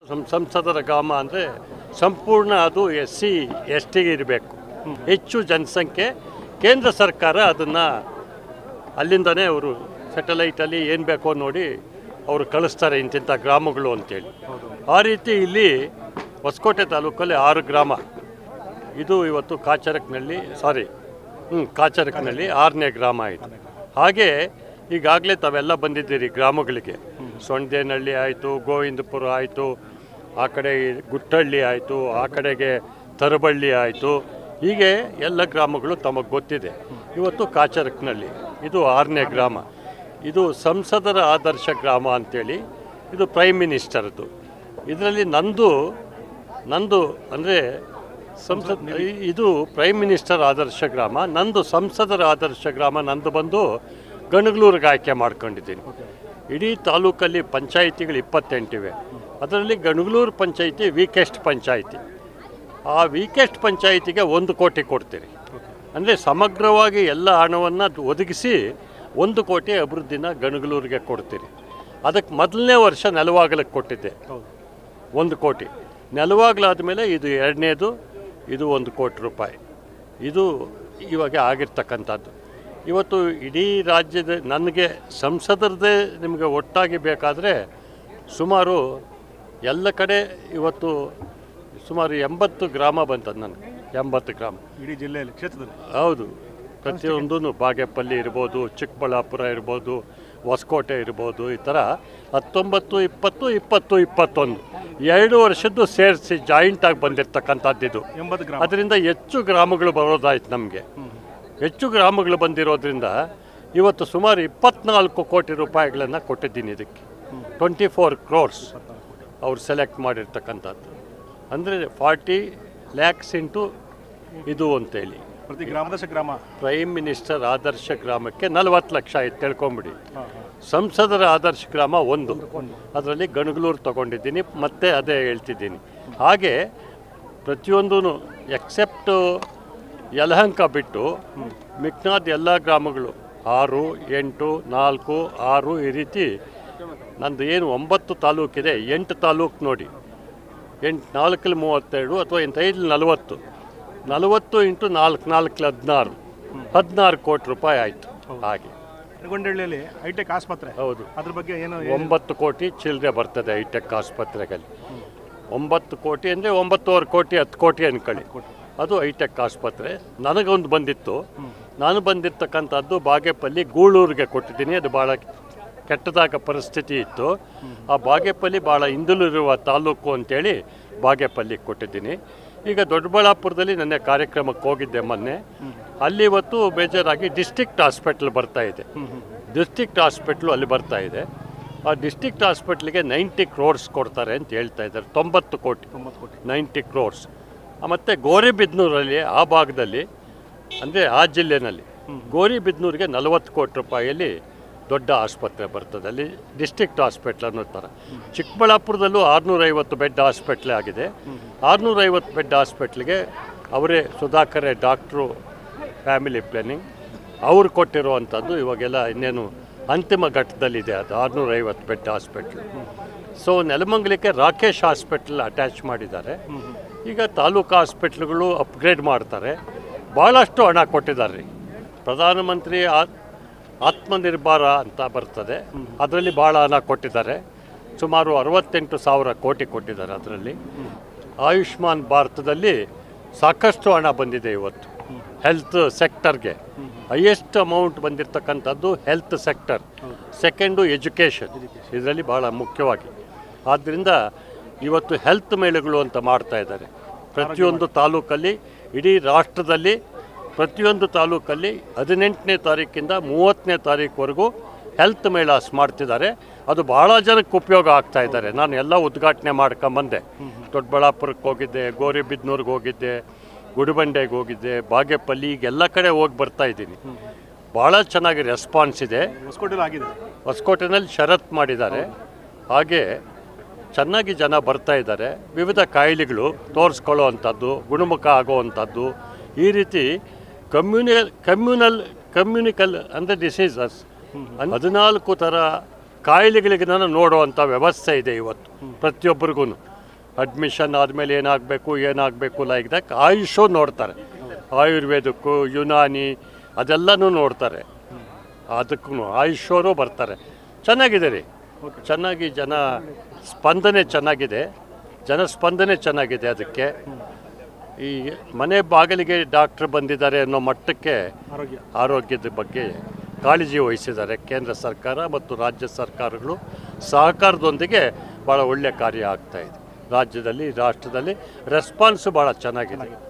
ಸಂ ಸಂಸದರ ಗ್ರಾಮ ಅಂದರೆ ಸಂಪೂರ್ಣ ಅದು ಎಸ್ ಸಿ ಎಸ್ ಟಿಗೆ ಇರಬೇಕು ಹೆಚ್ಚು ಜನಸಂಖ್ಯೆ ಕೇಂದ್ರ ಸರ್ಕಾರ ಅದನ್ನು ಅಲ್ಲಿಂದನೇ ಅವರು ಸ್ಯಾಟಲೈಟಲ್ಲಿ ಏನು ಬೇಕೋ ನೋಡಿ ಅವರು ಕಳಿಸ್ತಾರೆ ಇಂತಿಂಥ ಗ್ರಾಮಗಳು ಅಂತೇಳಿ ಆ ರೀತಿ ಇಲ್ಲಿ ಹೊಸಕೋಟೆ ತಾಲೂಕಲ್ಲಿ ಆರು ಗ್ರಾಮ ಇದು ಇವತ್ತು ಕಾಚರಕ್ನಲ್ಲಿ ಸಾರಿ ಹ್ಞೂ ಕಾಚರಕ್ನಲ್ಲಿ ಆರನೇ ಗ್ರಾಮ ಆಯಿತು ಹಾಗೆ ಈಗಾಗಲೇ ತಾವೆಲ್ಲ ಬಂದಿದ್ದೀರಿ ಗ್ರಾಮಗಳಿಗೆ ಸೊಂಡೇನಹಳ್ಳಿ ಆಯಿತು ಗೋವಿಂದಪುರ ಆಯಿತು ಆ ಕಡೆ ಗುಟ್ಟಹಳ್ಳಿ ಆಯಿತು ಆ ಕಡೆಗೆ ತರಬಳ್ಳಿ ಆಯಿತು ಹೀಗೆ ಎಲ್ಲ ಗ್ರಾಮಗಳು ತಮಗೆ ಗೊತ್ತಿದೆ ಇವತ್ತು ಕಾಚರಕ್ನಲ್ಲಿ ಇದು ಆರನೇ ಗ್ರಾಮ ಇದು ಸಂಸದರ ಆದರ್ಶ ಗ್ರಾಮ ಅಂತೇಳಿ ಇದು ಪ್ರೈಮ್ ಮಿನಿಸ್ಟರ್ದು ಇದರಲ್ಲಿ ನಂದು ನಂದು ಅಂದರೆ ಸಂಸತ್ ಇದು ಪ್ರೈಮ್ ಮಿನಿಸ್ಟರ್ ಆದರ್ಶ ಗ್ರಾಮ ನಂದು ಸಂಸದರ ಆದರ್ಶ ಗ್ರಾಮ ನಂದು ಬಂದು ಗಣಗ್ಲೂರಿಗೆ ಆಯ್ಕೆ ಮಾಡ್ಕೊಂಡಿದ್ದೀನಿ ಇಡೀ ತಾಲೂಕಲ್ಲಿ ಪಂಚಾಯಿತಿಗಳು ಇಪ್ಪತ್ತೆಂಟಿವೆ ಅದರಲ್ಲಿ ಗಣಗ್ಲೂರು ಪಂಚಾಯಿತಿ ವೀಕೆಸ್ಟ್ ಪಂಚಾಯಿತಿ ಆ ವೀಕೆಸ್ಟ್ ಪಂಚಾಯಿತಿಗೆ ಒಂದು ಕೋಟಿ ಕೊಡ್ತೀರಿ ಅಂದರೆ ಸಮಗ್ರವಾಗಿ ಎಲ್ಲ ಹಣವನ್ನು ಒದಗಿಸಿ ಒಂದು ಕೋಟಿ ಅಭಿವೃದ್ಧಿನ ಗಣಗಲೂರಿಗೆ ಕೊಡ್ತೀರಿ ಅದಕ್ಕೆ ಮೊದಲನೇ ವರ್ಷ ನೆಲವಾಗಲಕ್ಕೆ ಕೊಟ್ಟಿದ್ದೆ ಒಂದು ಕೋಟಿ ನೆಲವಾಗ್ಲಾದ್ಮೇಲೆ ಇದು ಎರಡನೇದು ಇದು ಒಂದು ಕೋಟಿ ರೂಪಾಯಿ ಇದು ಇವಾಗ ಆಗಿರ್ತಕ್ಕಂಥದ್ದು ಇವತ್ತು ಇಡೀ ರಾಜ್ಯದ ನನಗೆ ಸಂಸದರದೇ ನಿಮಗೆ ಒಟ್ಟಾಗಿ ಬೇಕಾದರೆ ಸುಮಾರು ಎಲ್ಲ ಕಡೆ ಇವತ್ತು ಸುಮಾರು ಎಂಬತ್ತು ಗ್ರಾಮ ಬಂತದ್ದು ನನಗೆ ಎಂಬತ್ತು ಗ್ರಾಮ ಇಡೀ ಜಿಲ್ಲೆಯಲ್ಲಿ ಕ್ಷೇತ್ರದಲ್ಲಿ ಹೌದು ಪ್ರತಿಯೊಂದೂ ಬಾಗೇಪಲ್ಲಿ ಇರ್ಬೋದು ಚಿಕ್ಕಬಳ್ಳಾಪುರ ಇರ್ಬೋದು ಹೊಸಕೋಟೆ ಇರ್ಬೋದು ಈ ಥರ ಹತ್ತೊಂಬತ್ತು ಇಪ್ಪತ್ತು ಇಪ್ಪತ್ತು ಇಪ್ಪತ್ತೊಂದು ಎರಡು ವರ್ಷದ್ದು ಸೇರಿಸಿ ಜಾಯಿಂಟಾಗಿ ಬಂದಿರತಕ್ಕಂಥದ್ದು ಇದು ಎಂಬತ್ತು ಗ್ರಾಮ ಅದರಿಂದ ಹೆಚ್ಚು ಗ್ರಾಮಗಳು ಬರೋದಾಯ್ತು ನಮಗೆ ಹೆಚ್ಚು ಗ್ರಾಮಗಳು ಬಂದಿರೋದ್ರಿಂದ ಇವತ್ತು ಸುಮಾರು ಇಪ್ಪತ್ನಾಲ್ಕು ಕೋಟಿ ರೂಪಾಯಿಗಳನ್ನು ಕೊಟ್ಟಿದ್ದೀನಿ ಇದಕ್ಕೆ ಟ್ವೆಂಟಿ ಫೋರ್ ಕ್ರೋರ್ಸ್ ಅವ್ರು ಸೆಲೆಕ್ಟ್ ಮಾಡಿರ್ತಕ್ಕಂಥದ್ದು ಅಂದರೆ ಫಾರ್ಟಿ ಲ್ಯಾಕ್ಸ್ ಇಂಟು ಇದು ಅಂತೇಳಿ ಪ್ರತಿ ಗ್ರಾಮದಶ ಗ್ರಾಮ ಪ್ರೈಮ್ ಮಿನಿಸ್ಟರ್ ಆದರ್ಶ ಗ್ರಾಮಕ್ಕೆ ನಲವತ್ತು ಲಕ್ಷ ಆಯ್ತು ತಿಳ್ಕೊಂಬಿಡಿ ಸಂಸದರ ಆದರ್ಶ ಗ್ರಾಮ ಒಂದು ಅದರಲ್ಲಿ ಗಣಗಲೂರು ತಗೊಂಡಿದ್ದೀನಿ ಮತ್ತೆ ಅದೇ ಹೇಳ್ತಿದ್ದೀನಿ ಹಾಗೆ ಪ್ರತಿಯೊಂದೂ ಎಕ್ಸೆಪ್ಟ್ ಯಲಹಂಕ ಬಿಟ್ಟು ಮಿಕ್ನಾದ ಎಲ್ಲ ಗ್ರಾಮಗಳು ಆರು ಎಂಟು ನಾಲ್ಕು ಆರು ಈ ರೀತಿ ನಂದು ಏನು ಒಂಬತ್ತು ತಾಲೂಕಿದೆ ಎಂಟು ತಾಲೂಕು ನೋಡಿ ಎಂಟು ನಾಲ್ಕಲ್ಲಿ ಮೂವತ್ತೆರಡು ಅಥವಾ ಎಂಟೈದು ನಲವತ್ತು ನಲವತ್ತು ಇಂಟು ನಾಲ್ಕು ನಾಲ್ಕು ಹದಿನಾರು ಹದಿನಾರು ಕೋಟಿ ರೂಪಾಯಿ ಆಯಿತು ಹಾಗೆ ಗೊಂಡಳ್ಳಿಯಲ್ಲಿ ಹೈಟೆಕ್ ಆಸ್ಪತ್ರೆ ಹೌದು ಅದ್ರ ಬಗ್ಗೆ ಏನು ಒಂಬತ್ತು ಕೋಟಿ ಚಿಲ್ಲರೆ ಬರ್ತದೆ ಹೈಟೆಕ್ ಆಸ್ಪತ್ರೆಗಳಲ್ಲಿ ಒಂಬತ್ತು ಕೋಟಿ ಅಂದರೆ ಒಂಬತ್ತುವರೆ ಕೋಟಿ ಹತ್ತು ಕೋಟಿ ಅನ್ಕೊಳ್ಳಿ ಅದು ಹೈಟೆಕ್ ಆಸ್ಪತ್ರೆ ನನಗೊಂದು ಬಂದಿತ್ತು ನಾನು ಬಂದಿರ್ತಕ್ಕಂಥದ್ದು ಬಾಗೇಪಲ್ಲಿ ಗೂಳೂರಿಗೆ ಕೊಟ್ಟಿದ್ದೀನಿ ಅದು ಭಾಳ ಕೆಟ್ಟದಾಗ ಪರಿಸ್ಥಿತಿ ಇತ್ತು ಆ ಬಾಗೇಪಲ್ಲಿ ಭಾಳ ಹಿಂದುಳಿರುವ ತಾಲೂಕು ಅಂತೇಳಿ ಬಾಗೇಪಲ್ಲಿಗೆ ಕೊಟ್ಟಿದ್ದೀನಿ ಈಗ ದೊಡ್ಡಬಳ್ಳಾಪುರದಲ್ಲಿ ನನ್ನ ಕಾರ್ಯಕ್ರಮಕ್ಕೆ ಹೋಗಿದ್ದೆ ಮೊನ್ನೆ ಅಲ್ಲಿ ಇವತ್ತು ಬೇಜಾರಾಗಿ ಡಿಸ್ಟ್ರಿಕ್ಟ್ ಹಾಸ್ಪಿಟ್ಲ್ ಬರ್ತಾ ಇದೆ ಡಿಸ್ಟ್ರಿಕ್ಟ್ ಹಾಸ್ಪಿಟ್ಲು ಅಲ್ಲಿ ಬರ್ತಾ ಇದೆ ಆ ಡಿಸ್ಟ್ರಿಕ್ಟ್ ಹಾಸ್ಪಿಟ್ಲಿಗೆ ನೈಂಟಿ ಕ್ರೋರ್ಸ್ ಕೊಡ್ತಾರೆ ಅಂತ ಹೇಳ್ತಾ ಇದ್ದಾರೆ ತೊಂಬತ್ತು ಕೋಟಿ ತೊಂಬತ್ತು ಕೋಟಿ ನೈಂಟಿ ಕ್ರೋರ್ಸ್ ಮತ್ತು ಗೋರಿಬಿದ್ನೂರಲ್ಲಿ ಆ ಭಾಗದಲ್ಲಿ ಅಂದರೆ ಆ ಜಿಲ್ಲೆನಲ್ಲಿ ಗೋರಿಬಿದ್ನೂರಿಗೆ ನಲವತ್ತು ಕೋಟಿ ರೂಪಾಯಿಯಲ್ಲಿ ದೊಡ್ಡ ಆಸ್ಪತ್ರೆ ಬರ್ತದೆ ಅಲ್ಲಿ ಡಿಸ್ಟ್ರಿಕ್ಟ್ ಹಾಸ್ಪಿಟ್ಲ್ ಅನ್ನೋ ಥರ ಚಿಕ್ಕಬಳ್ಳಾಪುರದಲ್ಲೂ ಆರುನೂರೈವತ್ತು ಬೆಡ್ ಹಾಸ್ಪಿಟ್ಲ್ ಆಗಿದೆ ಆರುನೂರೈವತ್ತು ಬೆಡ್ ಹಾಸ್ಪಿಟ್ಲಿಗೆ ಅವರೇ ಸುಧಾಕರೆ ಡಾಕ್ಟ್ರು ಫ್ಯಾಮಿಲಿ ಪ್ಲಾನಿಂಗ್ ಅವ್ರು ಕೊಟ್ಟಿರುವಂಥದ್ದು ಇವಾಗೆಲ್ಲ ಇನ್ನೇನು ಅಂತಿಮ ಘಟ್ಟದಲ್ಲಿದೆ ಅದು ಆರುನೂರೈವತ್ತು ಬೆಡ್ ಹಾಸ್ಪಿಟ್ಲ್ ಸೊ ನೆಲಮಂಗಲಕ್ಕೆ ರಾಕೇಶ್ ಹಾಸ್ಪಿಟ್ಲ್ ಅಟ್ಯಾಚ್ ಮಾಡಿದ್ದಾರೆ ಈಗ ತಾಲೂಕು ಹಾಸ್ಪಿಟ್ಲ್ಗಳು ಅಪ್ಗ್ರೇಡ್ ಮಾಡ್ತಾರೆ ಭಾಳಷ್ಟು ಹಣ ಕೊಟ್ಟಿದ್ದಾರೆ ರೀ ಪ್ರಧಾನಮಂತ್ರಿ ಆ- ಆತ್ಮನಿರ್ಭರ ಅಂತ ಬರ್ತದೆ ಅದರಲ್ಲಿ ಭಾಳ ಹಣ ಕೊಟ್ಟಿದ್ದಾರೆ ಸುಮಾರು ಅರವತ್ತೆಂಟು ಸಾವಿರ ಕೋಟಿ ಕೊಟ್ಟಿದ್ದಾರೆ ಅದರಲ್ಲಿ ಆಯುಷ್ಮಾನ್ ಭಾರತದಲ್ಲಿ ಸಾಕಷ್ಟು ಹಣ ಬಂದಿದೆ ಇವತ್ತು ಹೆಲ್ತ್ ಸೆಕ್ಟರ್ಗೆ ಹೈಯೆಸ್ಟ್ ಅಮೌಂಟ್ ಬಂದಿರತಕ್ಕಂಥದ್ದು ಹೆಲ್ತ್ ಸೆಕ್ಟರ್ ಸೆಕೆಂಡು ಎಜುಕೇಷನ್ ಇದರಲ್ಲಿ ಭಾಳ ಮುಖ್ಯವಾಗಿ ಆದ್ದರಿಂದ ಇವತ್ತು ಹೆಲ್ತ್ ಮೇಳಗಳು ಅಂತ ಮಾಡ್ತಾ ಇದ್ದಾರೆ ಪ್ರತಿಯೊಂದು ತಾಲೂಕಲ್ಲಿ ಇಡೀ ರಾಷ್ಟ್ರದಲ್ಲಿ ಪ್ರತಿಯೊಂದು ತಾಲೂಕಲ್ಲಿ ಹದಿನೆಂಟನೇ ತಾರೀಕಿಂದ ಮೂವತ್ತನೇ ತಾರೀಕುವರೆಗೂ ಹೆಲ್ತ್ ಮೇಳಾಸ್ ಮಾಡ್ತಿದ್ದಾರೆ ಅದು ಭಾಳ ಜನಕ್ಕೆ ಉಪಯೋಗ ಆಗ್ತಾ ಇದ್ದಾರೆ ನಾನು ಎಲ್ಲ ಉದ್ಘಾಟನೆ ಮಾಡ್ಕೊಂಬಂದೆ ದೊಡ್ಡಬಳ್ಳಾಪುರಕ್ಕೆ ಹೋಗಿದ್ದೆ ಗೋರಿಬಿದ್ನೂರಿಗೆ ಹೋಗಿದ್ದೆ ಗುಡಿಬಂಡೆಗೆ ಹೋಗಿದ್ದೆ ಬಾಗೇಪಲ್ಲಿ ಈಗ ಎಲ್ಲ ಕಡೆ ಹೋಗಿ ಬರ್ತಾ ಇದ್ದೀನಿ ಭಾಳ ಚೆನ್ನಾಗಿ ರೆಸ್ಪಾನ್ಸ್ ಇದೆ ಹೊಸಕೋಟೆಲಿ ಆಗಿದೆ ಹೊಸಕೋಟೆನಲ್ಲಿ ಷರತ್ ಮಾಡಿದ್ದಾರೆ ಹಾಗೆ ಚೆನ್ನಾಗಿ ಜನ ಬರ್ತಾ ಇದ್ದಾರೆ ವಿವಿಧ ಕಾಯಿಲೆಗಳು ತೋರಿಸ್ಕೊಳ್ಳೋ ಅಂಥದ್ದು ಗುಣಮುಖ ಆಗುವಂಥದ್ದು ಈ ರೀತಿ ಕಮ್ಯುನಿಯಲ್ ಕಮ್ಯುನಲ್ ಕಮ್ಯುನಿಕಲ್ ಅಂದರೆ ಡಿಸೀಸಸ್ ಹದಿನಾಲ್ಕು ಥರ ಕಾಯಿಲೆಗಳಿಗೆ ನಾನು ನೋಡುವಂಥ ವ್ಯವಸ್ಥೆ ಇದೆ ಇವತ್ತು ಪ್ರತಿಯೊಬ್ಬರಿಗೂ ಅಡ್ಮಿಷನ್ ಆದಮೇಲೆ ಏನಾಗಬೇಕು ಏನಾಗಬೇಕು ಲೈಕ್ ದಕ್ ಆಯುಷು ನೋಡ್ತಾರೆ ಆಯುರ್ವೇದಕ್ಕೂ ಯುನಾನಿ ಅದೆಲ್ಲನೂ ನೋಡ್ತಾರೆ ಅದಕ್ಕೂ ಆಯುಷವರು ಬರ್ತಾರೆ ಚೆನ್ನಾಗಿದೆ ರೀ ಚೆನ್ನಾಗಿ ಜನ ಸ್ಪಂದನೆ ಚೆನ್ನಾಗಿದೆ ಜನ ಸ್ಪಂದನೆ ಚೆನ್ನಾಗಿದೆ ಅದಕ್ಕೆ ಈ ಮನೆ ಬಾಗಿಲಿಗೆ ಡಾಕ್ಟ್ರ್ ಬಂದಿದ್ದಾರೆ ಅನ್ನೋ ಮಟ್ಟಕ್ಕೆ ಆರೋಗ್ಯ ಆರೋಗ್ಯದ ಬಗ್ಗೆ ಕಾಳಜಿ ವಹಿಸಿದ್ದಾರೆ ಕೇಂದ್ರ ಸರ್ಕಾರ ಮತ್ತು ರಾಜ್ಯ ಸರ್ಕಾರಗಳು ಸಹಕಾರದೊಂದಿಗೆ ಭಾಳ ಒಳ್ಳೆಯ ಕಾರ್ಯ ಆಗ್ತಾ ಇದೆ ರಾಜ್ಯದಲ್ಲಿ ರಾಷ್ಟ್ರದಲ್ಲಿ ರೆಸ್ಪಾನ್ಸು ಭಾಳ ಚೆನ್ನಾಗಿದೆ